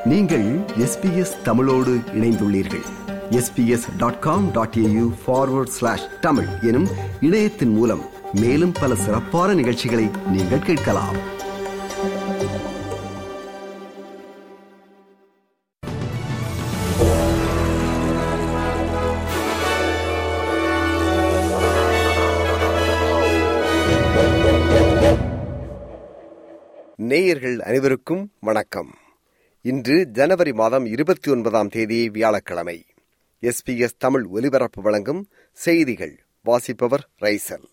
நீங்கள் எஸ்பிஎஸ் தமிழோடு இணைந்துள்ளீர்கள் SBS dot com dot AU forward slash Tamil எனும் இணையத்தின் மூலம் மேலும் பல சிறப்பான நிகழ்ச்சிகளை நீங்கள் கேட்கலாம் நேயர்கள் அனைவருக்கும் வணக்கம் இன்று ஜனவரி மாதம் இருபத்தி ஒன்பதாம் தேதி வியாழக்கிழமை எஸ்பிஎஸ் தமிழ் ஒலிபரப்பு வழங்கும் செய்திகள் வாசிப்பவர் ரைசல்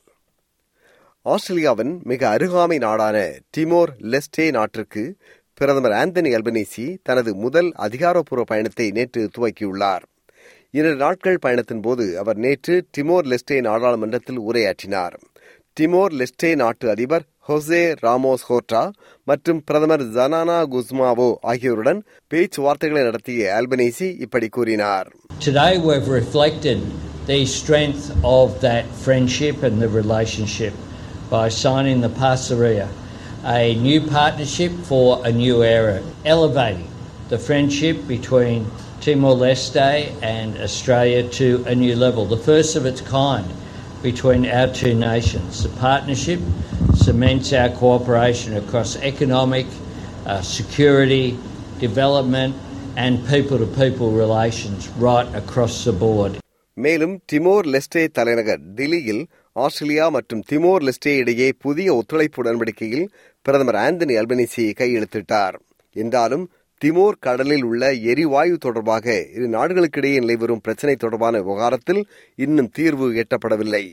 ஆஸ்திரேலியாவின் மிக அருகாமை நாடான டிமோர் லெஸ்டே நாட்டிற்கு பிரதமர் ஆந்தனி அல்பனீசி தனது முதல் அதிகாரப்பூர்வ பயணத்தை நேற்று துவக்கியுள்ளார் இரண்டு நாட்கள் பயணத்தின் போது அவர் நேற்று டிமோர் லெஸ்டே நாடாளுமன்றத்தில் உரையாற்றினார் டிமோர் லெஸ்டே நாட்டு அதிபர் ஹொசே ராமோஸ் ஹோர்டா மற்றும் பிரதமர் ஜனானா குஸ்மாவோ ஆகியோருடன் பேச்சுவார்த்தைகளை நடத்திய ஆல்பனேசி இப்படி கூறினார் Today we've reflected the strength of that friendship and the relationship by signing the Passaria, a new partnership for a new era, elevating the friendship between Timor-Leste and Australia to a new level, the first of its kind between our two nations. The partnership cements our cooperation across economic, uh, security, development and people-to-people relations right across the board. மேலும் Timor Leste தலைநகர் டில்லியில் Australia மற்றும் Timor Leste இடையே புதிய ஒத்துழைப்பு உடன்படிக்கையில் பிரதமர் Anthony Albanese கையெழுத்திட்டார் என்றாலும் திமோர் கடலில் உள்ள எரிவாயு தொடர்பாக இரு நாடுகளுக்கிடையே நிலைவரும் பிரச்சினை தொடர்பான விவகாரத்தில் இன்னும் தீர்வு எட்டப்படவில்லை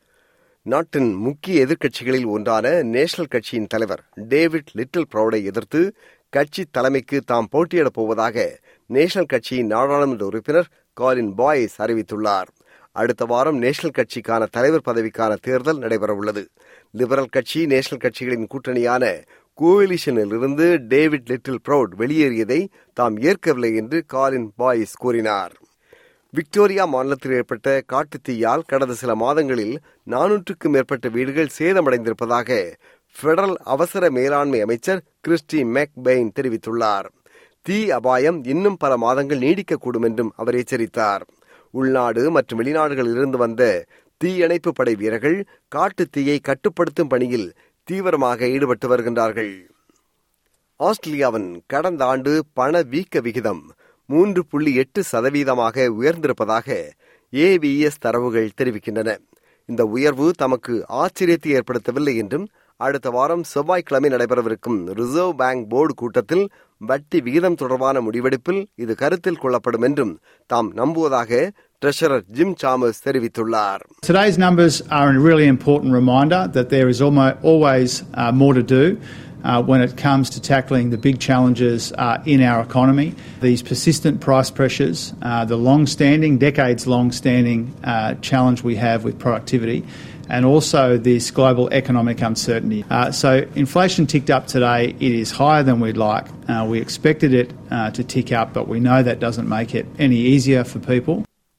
நாட்டின் முக்கிய எதிர்க்கட்சிகளில் ஒன்றான நேஷனல் கட்சியின் தலைவர் டேவிட் லிட்டில் ப்ரௌடை எதிர்த்து கட்சி தலைமைக்கு தாம் போட்டியிடப் போவதாக நேஷனல் கட்சியின் நாடாளுமன்ற உறுப்பினர் காலின் பாய்ஸ் அறிவித்துள்ளார் அடுத்த வாரம் நேஷனல் கட்சிக்கான தலைவர் பதவிக்கான தேர்தல் நடைபெறவுள்ளது லிபரல் கட்சி நேஷனல் கட்சிகளின் கூட்டணியான கோவிலிஷனில் இருந்து டேவிட் லிட்டில் ப்ரௌட் வெளியேறியதை தாம் ஏற்கவில்லை என்று காலின் பாய்ஸ் கூறினார் விக்டோரியா மாநிலத்தில் ஏற்பட்ட காட்டுத் தீயால் கடந்த சில மாதங்களில் நானூற்றுக்கும் மேற்பட்ட வீடுகள் சேதமடைந்திருப்பதாக பெடரல் அவசர மேலாண்மை அமைச்சர் கிறிஸ்டி மெக்பெயின் தெரிவித்துள்ளார் தீ அபாயம் இன்னும் பல மாதங்கள் நீடிக்கக்கூடும் என்றும் அவர் எச்சரித்தார் உள்நாடு மற்றும் வெளிநாடுகளில் இருந்து வந்த தீயணைப்பு படை வீரர்கள் காட்டு தீயை கட்டுப்படுத்தும் பணியில் தீவிரமாக ஈடுபட்டு வருகின்றார்கள் ஆஸ்திரேலியாவின் கடந்த ஆண்டு பண வீக்க விகிதம் மூன்று புள்ளி எட்டு சதவீதமாக உயர்ந்திருப்பதாக ஏவிஎஸ் தரவுகள் தெரிவிக்கின்றன இந்த உயர்வு தமக்கு ஆச்சரியத்தை ஏற்படுத்தவில்லை என்றும் அடுத்த வாரம் செவ்வாய்க்கிழமை நடைபெறவிருக்கும் ரிசர்வ் பேங்க் போர்டு கூட்டத்தில் வட்டி விகிதம் தொடர்பான முடிவெடுப்பில் இது கருத்தில் கொள்ளப்படும் என்றும் தாம் நம்புவதாக ட்ரெஷரர் ஜிம் சாமர்ஸ் தெரிவித்துள்ளார் Today's numbers are a really important reminder that there is almost, always uh, more to do. Uh, when it comes to tackling the big challenges uh, in our economy, these persistent price pressures, uh, the long standing, decades long standing uh, challenge we have with productivity, and also this global economic uncertainty. Uh, so, inflation ticked up today. It is higher than we'd like. Uh, we expected it uh, to tick up, but we know that doesn't make it any easier for people.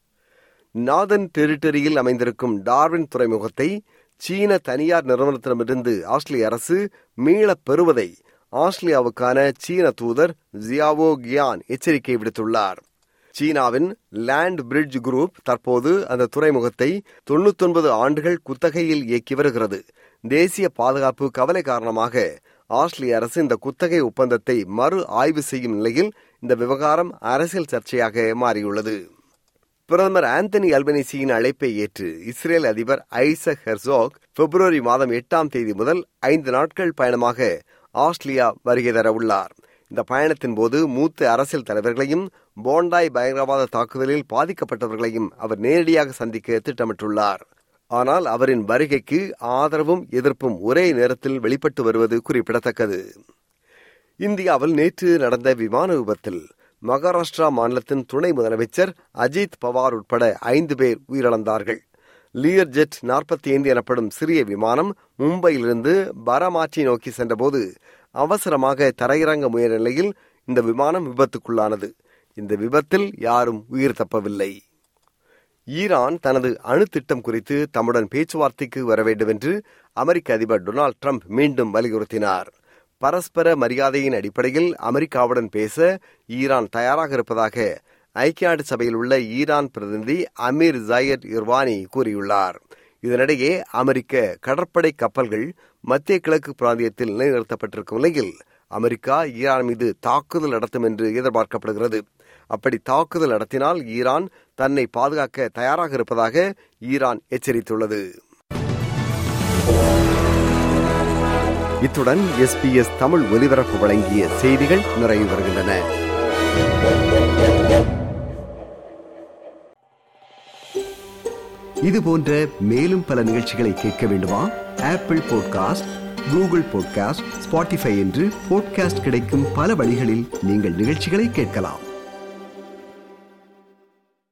நாதன் டெரிட்டரியில் அமைந்திருக்கும் Darwin துறைமுகத்தை சீன தனியார் நிறுவனத்திடமிருந்து ஆஸ்திரேலிய அரசு மீளப் பெறுவதை ஆஸ்திரேலியாவுக்கான சீன தூதர் Xiao Gyan எச்சரிக்கை விடுத்துள்ளார் சீனாவின் லேண்ட் பிரிட்ஜ் குரூப் தற்போது அந்த துறைமுகத்தை தொண்ணூத்தொன்பது ஆண்டுகள் குத்தகையில் இயக்கி வருகிறது தேசிய பாதுகாப்பு கவலை காரணமாக ஆஸ்திரேலிய அரசு இந்த குத்தகை ஒப்பந்தத்தை மறு ஆய்வு செய்யும் நிலையில் இந்த விவகாரம் அரசியல் சர்ச்சையாக மாறியுள்ளது பிரதமர் ஆந்தனி அல்பனிசியின் அழைப்பை ஏற்று இஸ்ரேல் அதிபர் ஐசக் ஹெர்சாக் பிப்ரவரி மாதம் எட்டாம் தேதி முதல் ஐந்து நாட்கள் பயணமாக ஆஸ்திரேலியா வருகை தர உள்ளார் இந்த பயணத்தின் போது மூத்த அரசியல் தலைவர்களையும் போண்டாய் பயங்கரவாத தாக்குதலில் பாதிக்கப்பட்டவர்களையும் அவர் நேரடியாக சந்திக்க திட்டமிட்டுள்ளார் ஆனால் அவரின் வருகைக்கு ஆதரவும் எதிர்ப்பும் ஒரே நேரத்தில் வெளிப்பட்டு வருவது குறிப்பிடத்தக்கது இந்தியாவில் நேற்று நடந்த விமான விபத்தில் மகாராஷ்டிரா மாநிலத்தின் துணை முதலமைச்சர் அஜித் பவார் உட்பட ஐந்து பேர் உயிரிழந்தார்கள் லியர் ஜெட் நாற்பத்தி ஐந்து எனப்படும் சிறிய விமானம் மும்பையிலிருந்து பரமாற்றி நோக்கி சென்றபோது அவசரமாக தரையிறங்க முயன்ற நிலையில் இந்த விமானம் விபத்துக்குள்ளானது இந்த விபத்தில் யாரும் உயிர் தப்பவில்லை ஈரான் தனது அணு திட்டம் குறித்து தம்முடன் பேச்சுவார்த்தைக்கு வர வேண்டும் என்று அமெரிக்க அதிபர் டொனால்டு ட்ரம்ப் மீண்டும் வலியுறுத்தினார் பரஸ்பர மரியாதையின் அடிப்படையில் அமெரிக்காவுடன் பேச ஈரான் தயாராக இருப்பதாக ஐக்கிய நாடு சபையில் உள்ள ஈரான் பிரதிநிதி அமீர் ஜயத் இர்வானி கூறியுள்ளார் இதனிடையே அமெரிக்க கடற்படை கப்பல்கள் மத்திய கிழக்கு பிராந்தியத்தில் நிலைநிறுத்தப்பட்டிருக்கும் நிலையில் அமெரிக்கா ஈரான் மீது தாக்குதல் நடத்தும் என்று எதிர்பார்க்கப்படுகிறது அப்படி தாக்குதல் நடத்தினால் ஈரான் தன்னை பாதுகாக்க தயாராக இருப்பதாக ஈரான் எச்சரித்துள்ளது இத்துடன் எஸ்பிஎஸ் தமிழ் ஒலிபரப்பு வழங்கிய செய்திகள் நிறைவு வருகின்றன இது போன்ற மேலும் பல நிகழ்ச்சிகளை கேட்க வேண்டுமா Apple podcast Google podcast Spotify என்று பாட்காஸ்ட் கிடைக்கும் பல வழிகளில் நீங்கள் நிகழ்ச்சிகளை கேட்கலாம்